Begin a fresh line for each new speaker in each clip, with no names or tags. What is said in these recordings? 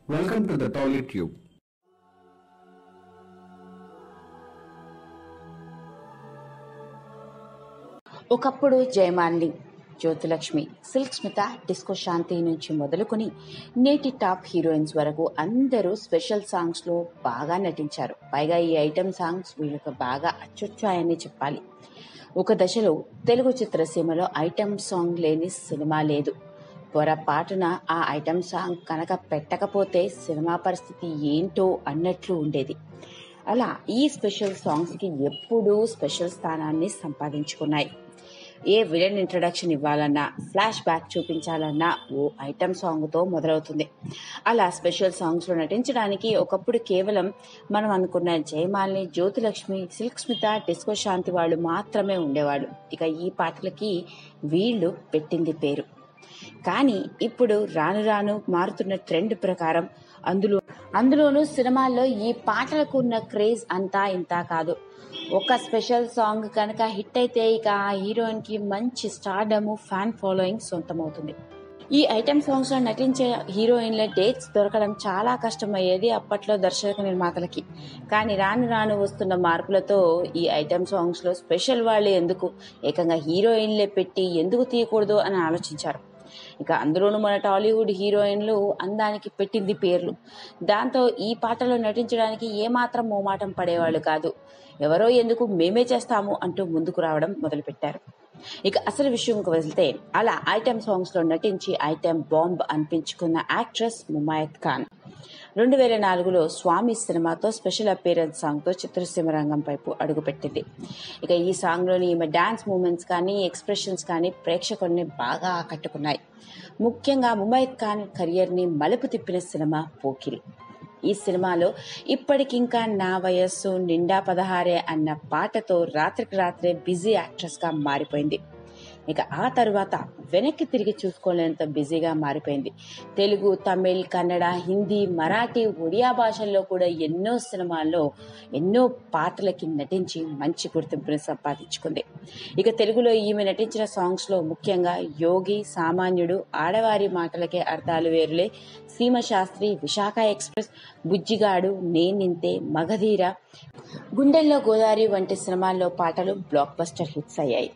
Welcome to the Toilet Tube.
ఒకప్పుడు జయమాలిని జ్యోతిలక్ష్మి సిల్క్ స్మిత డిస్కో శాంతి నుంచి మొదలుకొని నేటి టాప్ హీరోయిన్స్ వరకు అందరూ స్పెషల్ సాంగ్స్ లో బాగా నటించారు పైగా ఈ ఐటెం సాంగ్స్ వీళ్ళకి బాగా అచ్చొచ్చాయని చెప్పాలి ఒక దశలో తెలుగు చిత్రసీమలో ఐటెం సాంగ్ లేని సినిమా లేదు పొరపాటున ఆ ఐటెం సాంగ్ కనుక పెట్టకపోతే సినిమా పరిస్థితి ఏంటో అన్నట్లు ఉండేది అలా ఈ స్పెషల్ సాంగ్స్ కి ఎప్పుడూ స్పెషల్ స్థానాన్ని సంపాదించుకున్నాయి ఏ విలన్ ఇంట్రడక్షన్ ఇవ్వాలన్నా ఫ్లాష్ బ్యాక్ చూపించాలన్నా ఓ ఐటమ్ సాంగ్ తో మొదలవుతుంది అలా స్పెషల్ సాంగ్స్ లో నటించడానికి ఒకప్పుడు కేవలం మనం అనుకున్న జయమాలిని జ్యోతిలక్ష్మి సిల్క్ స్మిత డిస్కో శాంతి వాళ్ళు మాత్రమే ఉండేవాళ్ళు ఇక ఈ పాటలకి వీళ్ళు పెట్టింది పేరు కానీ ఇప్పుడు రాను రాను మారుతున్న ట్రెండ్ ప్రకారం అందులో అందులోనూ సినిమాల్లో ఈ పాటలకు ఉన్న క్రేజ్ అంతా ఇంత కాదు ఒక స్పెషల్ సాంగ్ కనుక హిట్ అయితే ఇక ఆ హీరోయిన్ కి మంచి స్టార్డము ఫ్యాన్ ఫాలోయింగ్ సొంతమవుతుంది ఈ ఐటెం సాంగ్స్ లో నటించే హీరోయిన్ల డేట్స్ దొరకడం చాలా కష్టమయ్యేది అప్పట్లో దర్శక నిర్మాతలకి కానీ రాను రాను వస్తున్న మార్పులతో ఈ ఐటెం సాంగ్స్ లో స్పెషల్ వాళ్ళు ఎందుకు ఏకంగా హీరోయిన్లే పెట్టి ఎందుకు తీయకూడదు అని ఆలోచించారు ఇక అందులోనూ మన టాలీవుడ్ హీరోయిన్లు అందానికి పెట్టింది పేర్లు దాంతో ఈ పాటలో నటించడానికి ఏమాత్రం మోమాటం పడేవాళ్ళు కాదు ఎవరో ఎందుకు మేమే చేస్తాము అంటూ ముందుకు రావడం మొదలుపెట్టారు ఇక అసలు విషయంకి వెళ్తే అలా ఐటెం సాంగ్స్ లో నటించి ఐటెం బాంబ్ అనిపించుకున్న యాక్ట్రెస్ ముమాయత్ ఖాన్ రెండు వేల నాలుగులో స్వామి సినిమాతో స్పెషల్ అపీరెన్స్ సాంగ్తో చిత్రసీమ రంగం వైపు అడుగుపెట్టింది ఇక ఈ సాంగ్లోని ఈమె డాన్స్ మూమెంట్స్ కానీ ఎక్స్ప్రెషన్స్ కానీ ప్రేక్షకుల్ని బాగా ఆకట్టుకున్నాయి ముఖ్యంగా ముమైత్ ఖాన్ కెరియర్ని మలుపు తిప్పిన సినిమా పోకిరి ఈ సినిమాలో ఇప్పటికింకా నా వయస్సు నిండా పదహారే అన్న పాటతో రాత్రికి రాత్రే బిజీ యాక్ట్రెస్గా మారిపోయింది ఇక ఆ తరువాత వెనక్కి తిరిగి చూసుకోలేనంత బిజీగా మారిపోయింది తెలుగు తమిళ్ కన్నడ హిందీ మరాఠీ ఒడియా భాషల్లో కూడా ఎన్నో సినిమాల్లో ఎన్నో పాటలకి నటించి మంచి గుర్తింపుని సంపాదించుకుంది ఇక తెలుగులో ఈమె నటించిన సాంగ్స్లో ముఖ్యంగా యోగి సామాన్యుడు ఆడవారి మాటలకే అర్థాలు వేరులే సీమ శాస్త్రి విశాఖ ఎక్స్ప్రెస్ బుజ్జిగాడు నేనింతే మగధీర గుండెల్లో గోదావరి వంటి సినిమాల్లో పాటలు బ్లాక్ బస్టర్ హిట్స్ అయ్యాయి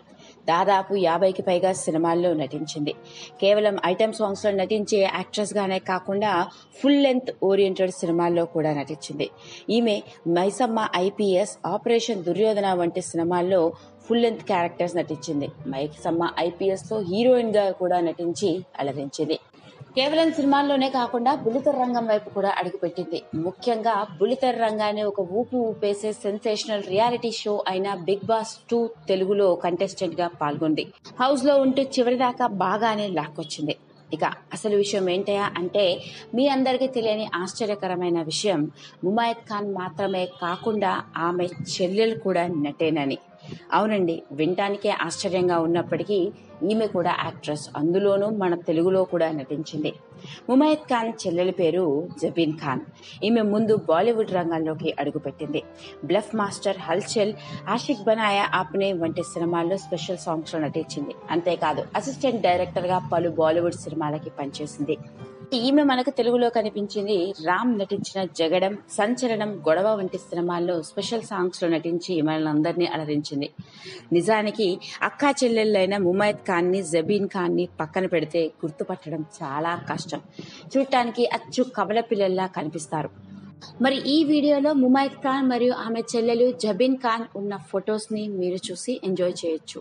దాదాపు యాభైకి పైగా సినిమాల్లో నటించింది కేవలం ఐటమ్ సాంగ్స్ లో నటించే యాక్ట్రెస్ గానే కాకుండా ఫుల్ లెంత్ ఓరియంటెడ్ సినిమాల్లో కూడా నటించింది ఈమె మైసమ్మ ఐపీఎస్ ఆపరేషన్ దుర్యోధన వంటి సినిమాల్లో ఫుల్ లెంత్ క్యారెక్టర్స్ నటించింది మైసమ్మ ఐపీఎస్ లో హీరోయిన్ గా కూడా నటించి అలరించింది కేవలం సినిమాల్లోనే కాకుండా బుల్లితెర రంగం వైపు కూడా అడుగుపెట్టింది ముఖ్యంగా బుల్లితెర రంగాన్ని ఒక ఊపు ఊపేసే సెన్సేషనల్ రియాలిటీ షో అయిన బిగ్ బాస్ టూ తెలుగులో కంటెస్టెంట్ గా పాల్గొంది హౌస్ లో ఉంటూ చివరిదాకా బాగానే లాక్కొచ్చింది ఇక అసలు విషయం ఏంటయా అంటే మీ అందరికీ తెలియని ఆశ్చర్యకరమైన విషయం ముమాయత్ ఖాన్ మాత్రమే కాకుండా ఆమె చెల్లెలు కూడా నటేనని అవునండి వినటానికే ఆశ్చర్యంగా ఉన్నప్పటికీ ఈమె కూడా యాక్ట్రెస్ అందులోనూ మన తెలుగులో కూడా నటించింది ముమైత్ ఖాన్ చెల్లెలి పేరు జబీన్ ఖాన్ ఈమె ముందు బాలీవుడ్ రంగంలోకి అడుగుపెట్టింది బ్లఫ్ మాస్టర్ హల్చల్ ఆషిక్ బనాయా ఆప్నే వంటి సినిమాల్లో స్పెషల్ సాంగ్స్ లో నటించింది అంతేకాదు అసిస్టెంట్ డైరెక్టర్ గా పలు బాలీవుడ్ సినిమాలకి పనిచేసింది ఈమె మనకు తెలుగులో కనిపించింది రామ్ నటించిన జగడం సంచలనం గొడవ వంటి సినిమాల్లో స్పెషల్ సాంగ్స్ లో నటించి మనల్ని అందరినీ అలరించింది నిజానికి అక్కా చెల్లెళ్ళైన ముమైత్ ఖాన్ ని జబీన్ ఖాన్ ని పక్కన పెడితే గుర్తుపట్టడం చాలా కష్టం చూడటానికి అచ్చు కవల పిల్లల్లా కనిపిస్తారు మరి ఈ వీడియోలో ముమైత్ ఖాన్ మరియు ఆమె చెల్లెలు జబీన్ ఖాన్ ఉన్న ఫొటోస్ ని మీరు చూసి ఎంజాయ్ చేయొచ్చు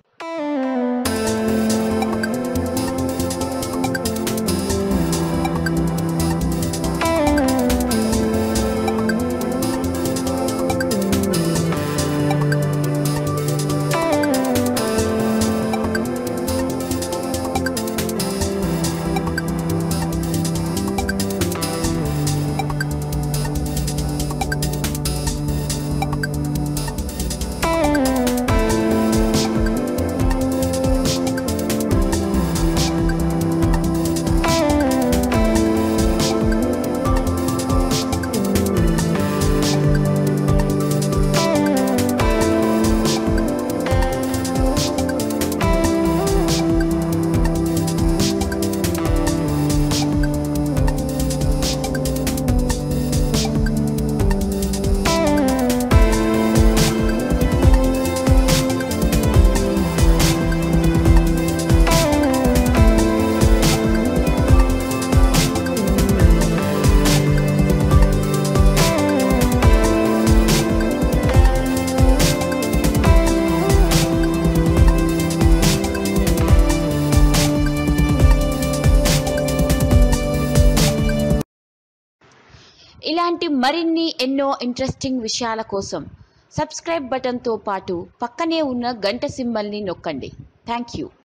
ఇలాంటి మరిన్ని ఎన్నో ఇంట్రెస్టింగ్ విషయాల కోసం సబ్స్క్రైబ్ బటన్తో పాటు పక్కనే ఉన్న గంట సింబల్ని నొక్కండి థ్యాంక్ యూ